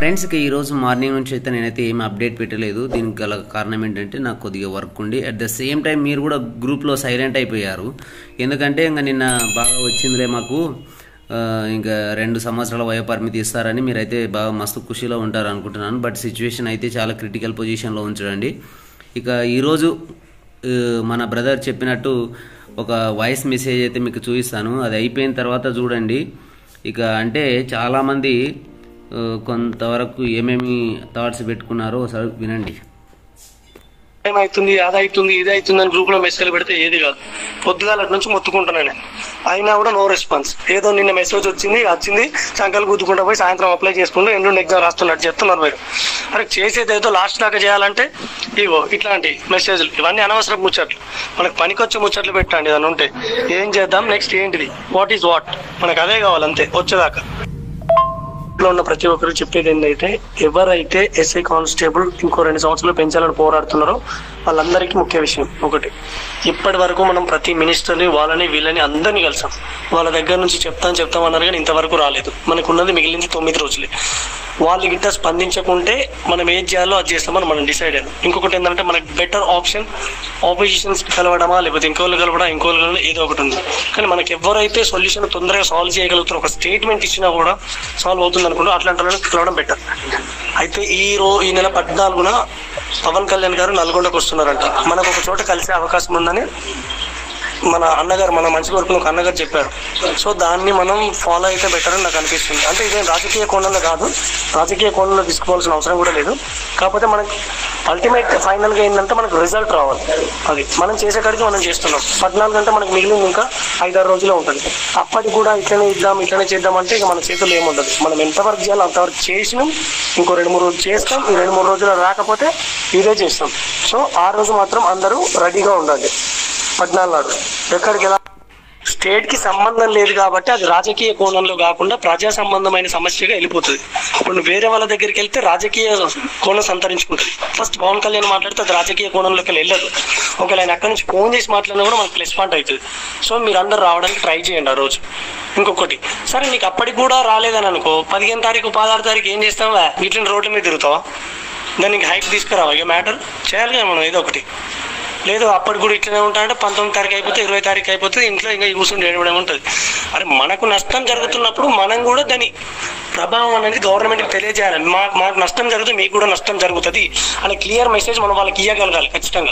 Friends ఇక ఈరోజు morning నుంచి అయితే నేనైతే ఏం అప్డేట్ పెట్టలేదు దీనికి గల కారణం ఏంటంటే నాకు కొద్దిగా వర్క్ ఉండి అట్ ద సేమ్ టైం మీరు కూడా గ్రూప్లో సైలెంట్ అయిపోయారు ఎందుకంటే ఇంకా నిన్న బాగా వచ్చిందిలే మాకు ఆ, ఇంకా రెండు సంవత్సరాల వయో పరిమితి ఇస్తారని మీరైతే బాగా మస్తు ఖుషీలో ఉంటారు అనుకుంటున్నాను బట్ సిచ్యువేషన్ అయితే చాలా క్రిటికల్ పొజిషన్లో ఉంచడండి ఇక ఈరోజు ఆ, మన బ్రదర్ చెప్పినట్టు ఒక వాయిస్ మెసేజ్ అయితే మీకు చూపిస్తాను అది అయిపోయిన తర్వాత చూడండి ఇక అంటే చాలామంది ఆ, కొంతవరకు ఏమేమి థాట్స్ పెట్టుకున్నారో ఒకసారి వినండి ఏమైతుంది అది అవుతుంది ఇది అవుతుంది అని గ్రూప్ లో మెసేజ్ పెడితే ఏది కాదు పొద్దుగాల నుంచి మొత్తుకుంటున్నాను నేను అయినా కూడా నో రెస్పాన్స్ ఏదో నిన్న మెసేజ్ వచ్చింది వచ్చింది సంకల్ గుద్దుకుంటా పోయి సాయంత్రం అప్లై చేసుకుంటూ ఎల్లుండి ఎగ్జామ్ రాస్తున్నట్టు చెప్తున్నారు మీరు అరే చేసేది ఏదో లాస్ట్ దాకా చేయాలంటే ఇగో ఇట్లాంటి మెసేజ్లు ఇవన్నీ అనవసరం ముచ్చట్లు మనకు పనికొచ్చే ముచ్చట్లు పెట్టండి ఏదైనా ఉంటే ఏం చేద్దాం నెక్స్ట్ ఏంటిది వాట్ ఈస్ వాట్ మనకు అదే కావాలి అంతే వచ్చేదాకా లో ఉన్న ప్రతి ఒక్కరు చెప్పేది ఏంటంటే ఎవరైతే ఎస్ఐ కానిస్టేబుల్ ఇంకో రెండు సంవత్సరాలు పెంచాలని పోరాడుతున్నారో వాళ్ళందరికీ ముఖ్య విషయం ఒకటి ఇప్పటి వరకు మనం ప్రతి మినిస్టర్ని వాళ్ళని వీళ్ళని అందరినీ కలిసాం వాళ్ళ దగ్గర నుంచి చెప్తాం చెప్తాం అన్నారు కానీ ఇంతవరకు రాలేదు మనకు ఉన్నది మిగిలింది తొమ్మిది రోజులే వాళ్ళు గిట్ట స్పందించకుంటే మనం ఏం చేయాలో అది చేస్తామని మనం డిసైడ్ అయ్యాం ఇంకొకటి ఏంటంటే మనకి బెటర్ ఆప్షన్ ఆపోజిషన్స్ కలవడమా లేకపోతే ఇంకోళ్ళు కలవడం ఇంకోళ్ళు కలవడం ఏదో ఒకటి ఉంది కానీ మనకి ఎవరైతే సొల్యూషన్ తొందరగా సాల్వ్ చేయగలుగుతారో ఒక స్టేట్మెంట్ ఇచ్చినా కూడా సాల్వ్ అవుతుంది అనుకుంటూ అట్లాంటి వాళ్ళని కలవడం బెటర్ అయితే ఈ రో ఈ నెల పద్నాలుగున పవన్ కళ్యాణ్ గారు నల్గొండకు వస్తున్నారంట మనకు ఒక చోట కలిసే అవకాశం ఉందని మన అన్నగారు మన మంచి వరకు ఒక అన్నగారు చెప్పారు సో దాన్ని మనం ఫాలో అయితే బెటర్ అని నాకు అనిపిస్తుంది అంటే ఇదేం రాజకీయ కోణంలో కాదు రాజకీయ కోణంలో తీసుకోవాల్సిన అవసరం కూడా లేదు కాకపోతే మనకి అల్టిమేట్ ఫైనల్ గా ఏంటంటే మనకు రిజల్ట్ రావాలి అది మనం చేసే కాడికి మనం చేస్తున్నాం పద్నాలుగు గంట మనకి మిగిలింది ఇంకా ఐదారు రోజులే ఉంటుంది అప్పటికి కూడా ఇట్లనే ఇద్దాం ఇట్లనే చేద్దాం అంటే ఇక మన చేతుల్లో ఏముండదు మనం ఎంతవరకు చేయాలో అంతవరకు చేసినాం ఇంకో రెండు మూడు రోజులు చేస్తాం ఈ రెండు మూడు రోజులు రాకపోతే ఇదే చేస్తాం సో ఆ రోజు మాత్రం అందరూ రెడీగా ఉండాలి పద్నాలుగు నాడు ఎక్కడికి ఎలా స్టేట్ కి సంబంధం లేదు కాబట్టి అది రాజకీయ కోణంలో కాకుండా ప్రజా సంబంధమైన సమస్యగా వెళ్ళిపోతుంది ఇప్పుడు నువ్వు వేరే వాళ్ళ దగ్గరికి వెళ్తే రాజకీయ కోణం సంతరించుకుంటుంది ఫస్ట్ పవన్ కళ్యాణ్ మాట్లాడితే అది రాజకీయ కోణంలోకి వెళ్ళదు ఒకవేళ ఆయన అక్కడి నుంచి ఫోన్ చేసి మాట్లాడినా కూడా మనకు ప్లస్ పాయింట్ అవుతుంది సో మీరు అందరు రావడానికి ట్రై చేయండి ఆ రోజు ఇంకొకటి సరే నీకు అప్పటికి కూడా రాలేదని అనుకో పదిహేను తారీఖు పదహారు తారీఖు ఏం చేస్తావా ఇట్లా రోడ్ల మీద తిరుగుతావా దానికి హైక్ తీసుకురావా ఇక మ్యాటర్ చేయాలి కదా మనం ఏదో ఒకటి లేదు అప్పటి కూడా ఇట్లనే ఉంటా అంటే పంతొమ్మిది తారీఖు అయిపోతే ఇరవై తారీఖు అయిపోతే ఇంట్లో ఇంకా కూర్చొని ఏడవడం ఉంటుంది అరే మనకు నష్టం జరుగుతున్నప్పుడు మనం కూడా దాని ప్రభావం అనేది గవర్నమెంట్కి తెలియజేయాలి మా మాకు నష్టం జరుగుతుంది మీకు కూడా నష్టం జరుగుతుంది అనే క్లియర్ మెసేజ్ మనం వాళ్ళకి ఇవ్వగలగాలి ఖచ్చితంగా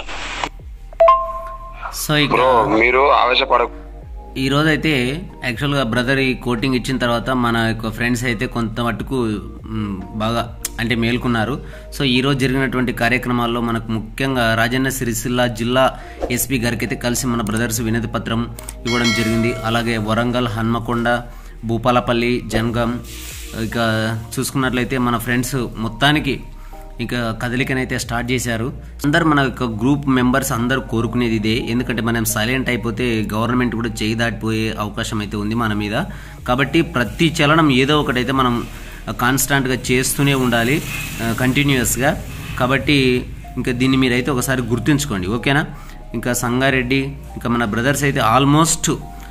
సో ఇక బ్రో మీరు ఆవేశపడ ఈ రోజు అయితే యాక్చువల్గా బ్రదర్ ఈ కోటింగ్ ఇచ్చిన తర్వాత మన యొక్క ఫ్రెండ్స్ అయితే కొంత మట్టుకు మ్, బాగా అంటే మేల్కొన్నారు సో ఈ రోజు జరిగినటువంటి కార్యక్రమాల్లో మనకు ముఖ్యంగా రాజన్న సిరిసిల్ల జిల్లా ఎస్పీ గారికి అయితే కలిసి మన బ్రదర్స్ వినతి పత్రం ఇవ్వడం జరిగింది అలాగే వరంగల్ హన్మకొండ భూపాలపల్లి జనగాం ఇక చూసుకున్నట్లయితే మన ఫ్రెండ్స్ మొత్తానికి ఇక కదలికనైతే స్టార్ట్ చేశారు అందరు మన యొక్క గ్రూప్ మెంబర్స్ అందరూ కోరుకునేది ఇదే ఎందుకంటే మనం సైలెంట్ అయిపోతే గవర్నమెంట్ కూడా చేయి దాటిపోయే అవకాశం అయితే ఉంది మన మీద కాబట్టి ప్రతి చలనం ఏదో ఒకటైతే మనం కాన్స్టాంట్గా చేస్తూనే ఉండాలి కంటిన్యూస్గా కాబట్టి ఇంకా దీన్ని మీరైతే ఒకసారి గుర్తుంచుకోండి ఓకేనా ఇంకా సంగారెడ్డి ఇంకా మన బ్రదర్స్ అయితే ఆల్మోస్ట్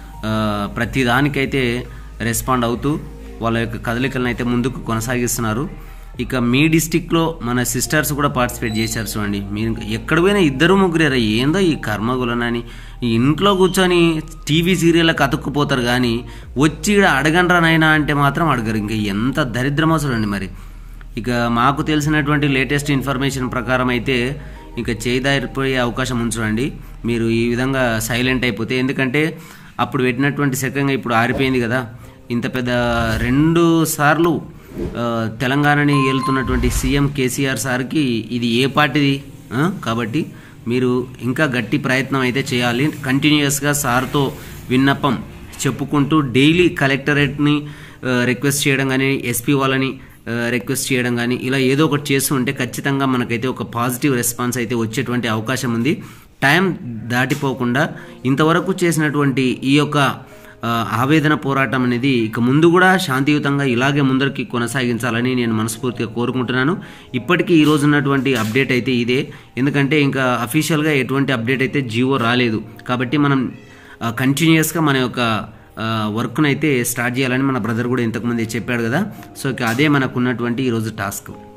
ప్రతి దానికైతే రెస్పాండ్ అవుతూ వాళ్ళ యొక్క కదలికలను అయితే ముందుకు కొనసాగిస్తున్నారు ఇక మీ డిస్టిక్లో మన సిస్టర్స్ కూడా పార్టిసిపేట్ చేశారు చూడండి మీరు ఎక్కడ పోయినా ఇద్దరు ముగ్గురేరా ఏందో ఈ కర్మగులనని ఈ ఇంట్లో కూర్చొని టీవీ సీరియల్కి అతుక్కుపోతారు కానీ వచ్చి ఈడ అడగండ్రా నాయనా అంటే మాత్రం అడగరు ఇంకా ఎంత దరిద్రమో చూడండి మరి ఇక మాకు తెలిసినటువంటి లేటెస్ట్ ఇన్ఫర్మేషన్ ప్రకారం అయితే ఇక చేయిదారిపోయే అవకాశం ఉంది చూడండి మీరు ఈ విధంగా సైలెంట్ అయిపోతే ఎందుకంటే అప్పుడు పెట్టినటువంటి సెకంగా ఇప్పుడు ఆరిపోయింది కదా ఇంత పెద్ద రెండు సార్లు ఆ, తెలంగాణని ఏలుతున్నటువంటి సీఎం కేసీఆర్ సార్కి ఇది ఏ పార్టీది ఆ? కాబట్టి మీరు ఇంకా గట్టి ప్రయత్నం అయితే చేయాలి కంటిన్యూస్గా సార్తో విన్నపం చెప్పుకుంటూ డైలీ కలెక్టరేట్ని ఆ, రిక్వెస్ట్ చేయడం కానీ ఎస్పీ వాళ్ళని ఆ, రిక్వెస్ట్ చేయడం కానీ ఇలా ఏదో ఒకటి చేస్తూ ఉంటే ఖచ్చితంగా మనకైతే ఒక పాజిటివ్ రెస్పాన్స్ అయితే వచ్చేటువంటి అవకాశం ఉంది టైం దాటిపోకుండా ఇంతవరకు చేసినటువంటి ఈ యొక్క ఆ, ఆవేదన పోరాటం అనేది ఇక ముందు కూడా శాంతియుతంగా ఇలాగే ముందరికి కొనసాగించాలని నేను మనస్ఫూర్తిగా కోరుకుంటున్నాను ఇప్పటికీ ఈ రోజు ఉన్నటువంటి అప్డేట్ అయితే ఇదే ఎందుకంటే ఇంకా అఫీషియల్గా ఎటువంటి అప్డేట్ అయితే జీవో రాలేదు కాబట్టి మనం కంటిన్యూస్గా మన యొక్క వర్క్ను అయితే స్టార్ట్ చేయాలని మన బ్రదర్ కూడా ఇంతకుముందే చెప్పాడు కదా సో ఇక అదే మనకు ఉన్నటువంటి ఈరోజు టాస్క్